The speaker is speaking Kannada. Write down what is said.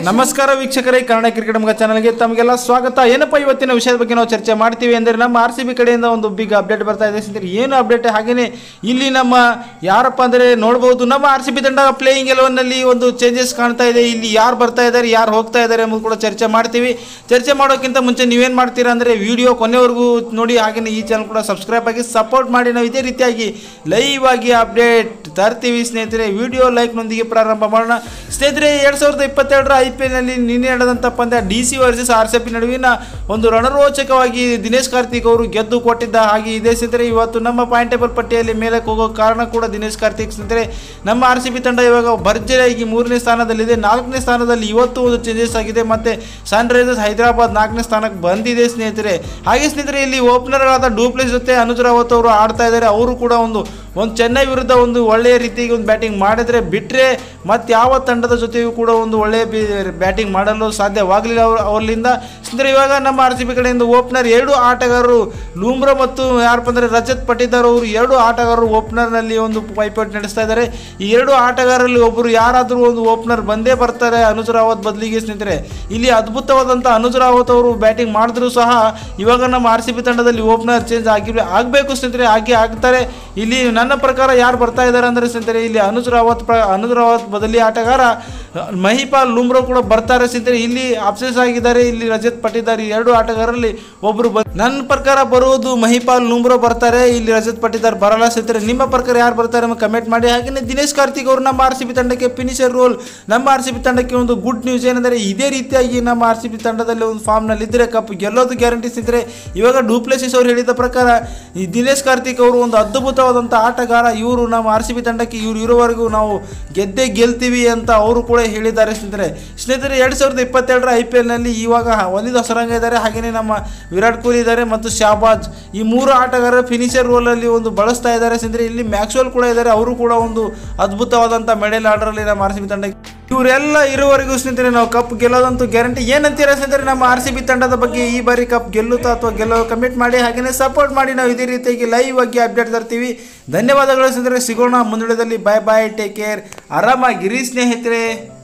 ನಮಸ್ಕಾರ ವೀಕ್ಷಕರೇ ಕನ್ನಡ ಕ್ರಿಕೆಟ್ ಮಗ ಚಾನಲ್ಗೆ ತಮಗೆಲ್ಲ ಸ್ವಾಗತ ಏನಪ್ಪ ಇವತ್ತಿನ ವಿಷಯದ ಬಗ್ಗೆ ನಾವು ಚರ್ಚೆ ಮಾಡ್ತೀವಿ ಅಂದರೆ ನಮ್ಮ ಆರ್ ಸಿ ಬಿ ಕಡೆಯಿಂದ ಒಂದು ಬಿಗ್ ಅಪ್ಡೇಟ್ ಬರ್ತಾ ಇದೆ ಸ್ನೇಹಿತರೆ ಏನು ಅಪ್ಡೇಟ್ ಹಾಗೆಯೇ ಇಲ್ಲಿ ನಮ್ಮ ಯಾರಪ್ಪ ಅಂದರೆ ನೋಡ್ಬೋದು ನಮ್ಮ ಆರ್ ಸಿ ಬಿ ತಂಡ ಪ್ಲೇಯಿಂಗ್ ಎಲೆವನ್ನಲ್ಲಿ ಒಂದು ಚೇಂಜಸ್ ಕಾಣ್ತಾ ಇದೆ ಇಲ್ಲಿ ಯಾರು ಬರ್ತಾ ಇದ್ದಾರೆ ಯಾರು ಹೋಗ್ತಾ ಇದ್ದಾರೆ ಎಂಬುದು ಕೂಡ ಚರ್ಚೆ ಮಾಡ್ತೀವಿ ಚರ್ಚೆ ಮಾಡೋಕ್ಕಿಂತ ಮುಂಚೆ ನೀವೇನು ಮಾಡ್ತೀರಾ ಅಂದರೆ ವಿಡಿಯೋ ಕೊನೆವರೆಗೂ ನೋಡಿ ಹಾಗೆಯೇ ಈ ಚಾನಲ್ ಕೂಡ ಸಬ್ಸ್ಕ್ರೈಬ್ ಆಗಿ ಸಪೋರ್ಟ್ ಮಾಡಿ ನಾವು ಇದೇ ರೀತಿಯಾಗಿ ಲೈವ್ ಆಗಿ ಅಪ್ಡೇಟ್ ತರ್ತೀವಿ ಸ್ನೇಹಿತರೆ ವಿಡಿಯೋ ಲೈಕ್ನೊಂದಿಗೆ ಪ್ರಾರಂಭ ಮಾಡೋಣ ಸ್ನೇಹಿತರೆ ಎರಡು ಸಾವಿರದ ಇಪ್ಪತ್ತೆರಡರ ಐ ಪಿ ಎಲ್ನಲ್ಲಿ ನಿನ್ನೆ ನಡೆದಂಥ ಪಂದ್ಯ D C versus R C B ನಡುವಿನ ಒಂದು ರಣರೋಚಕವಾಗಿ ದಿನೇಶ್ ಕಾರ್ತಿಕ್ ಅವರು ಗೆದ್ದು ಕೊಟ್ಟಿದ್ದ ಹಾಗೆ ಇದೆ ಸ್ನೇಹಿತರೆ ಇವತ್ತು ನಮ್ಮ ಪಾಯಿಂಟ್ ಟೇಬಲ್ ಪಟ್ಟಿಯಲ್ಲಿ ಮೇಲಕ್ಕೆ ಹೋಗೋ ಕಾರಣ ಕೂಡ ದಿನೇಶ್ ಕಾರ್ತಿಕ್ ಸ್ನೇಹಿತರೆ ನಮ್ಮ ಆರ್ ಸಿ ಬಿ ತಂಡ ಇವಾಗ ಭರ್ಜರಿಯಾಗಿ ಮೂರನೇ ಸ್ಥಾನದಲ್ಲಿದೆ ನಾಲ್ಕನೇ ಸ್ಥಾನದಲ್ಲಿ ಇವತ್ತು ಒಂದು ಚೇಂಜಸ್ ಆಗಿದೆ ಮತ್ತು ಸನ್ ರೈಸರ್ಸ್ ಹೈದರಾಬಾದ್ ನಾಲ್ಕನೇ ಸ್ಥಾನಕ್ಕೆ ಬಂದಿದೆ ಸ್ನೇಹಿತರೆ ಹಾಗೆ ಸ್ನೇಹಿತರೆ ಇಲ್ಲಿ ಓಪನರ್ಗಳಾದ ಡೂಪ್ಲೆಸ್ ಜೊತೆ ಅನುಜ್ ರಾವತ್ ಅವರು ಆಡ್ತಾ ಇದ್ದಾರೆ ಅವರು ಕೂಡ ಒಂದು ಒಂದು ಚೆನ್ನೈ ವಿರುದ್ಧ ಒಂದು ಒಳ್ಳೆಯ ರೀತಿಗೆ ಒಂದು ಬ್ಯಾಟಿಂಗ್ ಮಾಡಿದರೆ ಬಿಟ್ಟರೆ ಮತ್ತು ಯಾವ ತಂಡದ ಜೊತೆಯೂ ಕೂಡ ಒಂದು ಒಳ್ಳೆಯ ಬ್ಯಾಟಿಂಗ್ ಮಾಡಲು ಸಾಧ್ಯವಾಗಲಿಲ್ಲ ಅವರು ಅವರಿಂದ ಅಂದರೆ ಇವಾಗ ನಮ್ಮ ಆರ್ ಸಿ ಬಿ ಕಡೆಯಿಂದ ಓಪನರ್ ಎರಡು ಆಟಗಾರರು ಲೂಮ್ರಾ ಮತ್ತು ಯಾರಪ್ಪ ಅಂದರೆ ರಜತ್ ಪಟಿದಾರ್ ಅವರು ಎರಡು ಆಟಗಾರರು ಓಪನರ್ನಲ್ಲಿ ಒಂದು ಪೈಪೋಟಿ ನಡೆಸ್ತಾ ಇದ್ದಾರೆ ಈ ಎರಡು ಆಟಗಾರರಲ್ಲಿ ಒಬ್ಬರು ಯಾರಾದರೂ ಒಂದು ಓಪನರ್ ಬಂದೇ ಬರ್ತಾರೆ ಅನುಜ್ ರಾವತ್ ಬದಲಿಗೆ ಸ್ನೇಹಿತರೆ ಇಲ್ಲಿ ಅದ್ಭುತವಾದಂಥ ಅನುಜ್ ರಾವತ್ ಅವರು ಬ್ಯಾಟಿಂಗ್ ಮಾಡಿದ್ರು ಸಹ ಇವಾಗ ನಮ್ಮ ಆರ್ ಸಿ ಬಿ ತಂಡದಲ್ಲಿ ಓಪನರ್ ಚೇಂಜ್ ಆಗಿ ಆಗಬೇಕು ಸ್ನೇಹಿತರೆ ಆಗಿ ಆಗ್ತಾರೆ ಇಲ್ಲಿ ನನ್ನ ಪ್ರಕಾರ ಯಾರು ಬರ್ತಾ ಇದ್ದಾರೆ ಅಂದರೆ ಸ್ನೇಹಿತರೆ ಇಲ್ಲಿ ಅನುಜ್ ರಾವತ್ ಪ್ರ ಅನುಜ್ ರಾವತ್ ಬದಲಿ ಆಟಗಾರ ಮಹಿಪಾಲ್ ಲುಮ್ರೋ ಕೂಡ ಬರ್ತಾರೆ ಸ್ನೇಹಿತರೆ ಇಲ್ಲಿ ಅಪ್ಸೆಸ್ ಆಗಿದ್ದಾರೆ ಇಲ್ಲಿ ರಜತ್ ಪಟ್ಟಿದಾರ್ ಈ ಎರಡು ಆಟಗಾರರಲ್ಲಿ ಒಬ್ಬರು ಬ ನನ್ನ ಪ್ರಕಾರ ಬರುವುದು ಮಹಿಪಾಲ್ ಲುಮ್ರೋ ಬರ್ತಾರೆ ಇಲ್ಲಿ ರಜತ್ ಪಟ್ಟಿದಾರ್ ಬರಲ್ಲ ಸ್ನೇಹಿತರೆ ನಿಮ್ಮ ಪ್ರಕಾರ ಯಾರು ಬರ್ತಾರೆ ಎಂಬ ಕಮೆಂಟ್ ಮಾಡಿ ಹಾಗೆಯೇ ದಿನೇಶ್ ಕಾರ್ತಿಕ್ ಅವರು ನಮ್ಮ ಆರ್ ಸಿ ಬಿ ತಂಡಕ್ಕೆ ಫಿನಿಷರ್ ರೋಲ್ ನಮ್ಮ ಆರ್ ಸಿ ಬಿ ತಂಡಕ್ಕೆ ಒಂದು ಗುಡ್ ನ್ಯೂಸ್ ಏನಂದರೆ ಇದೇ ರೀತಿಯಾಗಿ ನಮ್ಮ ಆರ್ ಸಿ ಬಿ ತಂಡದಲ್ಲಿ ಒಂದು ಫಾರ್ಮ್ನಲ್ಲಿ ಇದ್ದರೆ ಕಪ್ ಗೆಲ್ಲೋದು ಗ್ಯಾರಂಟಿ ಸ್ನೇಹಿತರೆ ಇವಾಗ ಡೂಪ್ಲೆಸಿಸ್ ಅವರು ಹೇಳಿದ ಪ್ರಕಾರ ಈ ದಿನೇಶ್ ಕಾರ್ತಿಕ್ ಅವರು ಒಂದು ಅದ್ಭುತವಾದಂಥ ಆಟಗಾರ ಇವರು ನಮ್ಮ ಆರ್ ಸಿ ಬಿ ತಂಡಕ್ಕೆ ಇವರು ಇರುವವರೆಗೂ ನಾವು ಗೆದ್ದೇ ಗೆಲ್ತೀವಿ ಅಂತ ಅವರು ಕೂಡ ಹೇಳಿದ್ದಾರೆ ಸ್ನೇಹಿತರೆ ಸ್ನೇಹಿತರೆ ಎರಡು ಸಾವಿರದ ಇಪ್ಪತ್ತೆರಡರ ಐ ಪಿ ಎಲ್ನಲ್ಲಿ ಇವಾಗ ಒಂದಿದ್ದು ಹೊಸರಂಗ ಇದ್ದಾರೆ ಹಾಗೆಯೇ ನಮ್ಮ ವಿರಾಟ್ ಕೊಹ್ಲಿ ಇದ್ದಾರೆ ಮತ್ತು ಶಾಬಾಜ್ ಈ ಮೂರು ಆಟಗಾರರು ಫಿನಿಷರ್ ರೋಲಲ್ಲಿ ಒಂದು ಬಳಸ್ತಾ ಇದ್ದಾರೆ ಸ್ನೇಹಿತರೆ ಇಲ್ಲಿ ಮ್ಯಾಕ್ಸ್ವೆಲ್ ಕೂಡ ಇದ್ದಾರೆ ಅವರು ಕೂಡ ಒಂದು ಅದ್ಭುತವಾದಂಥ ಮೆಡಲ್ ಆರ್ಡರಲ್ಲಿ ನಮ್ಮ ಆರ್ ಸಿ ಬಿ ತಂಡಕ್ಕೆ ಇವರೆಲ್ಲ ಇರುವವರೆಗೂ ಸ್ನೇಹಿತರೆ ನಾವು ಕಪ್ ಗೆಲ್ಲೋದಂತೂ ಗ್ಯಾರಂಟಿ ಏನಂತೀರಾ ಸ್ನೇಹಿತರೆ ನಮ್ಮ ಆರ್ ಸಿ ಬಿ ತಂಡದ ಬಗ್ಗೆ ಈ ಬಾರಿ ಕಪ್ ಗೆಲ್ಲುತ್ತಾ ಅಥವಾ ಗೆಲ್ಲೋ ಕಮೆಂಟ್ ಮಾಡಿ ಹಾಗೆಯೇ ಸಪೋರ್ಟ್ ಮಾಡಿ ನಾವು ಇದೇ ರೀತಿಯಾಗಿ ಲೈವ್ ಆಗಿ ಅಪ್ಡೇಟ್ ತರ್ತೀವಿ ಧನ್ಯವಾದಗಳು ಸ್ನೇಹಿತರೆ ಸಿಗೋಣ ಮುಂದುಳದಲ್ಲಿ ಬಾಯ್ ಬಾಯ್ ಟೇಕ್ ಕೇರ್ ಆರಾಮಾಗಿರಿ ಸ್ನೇಹಿತರೆ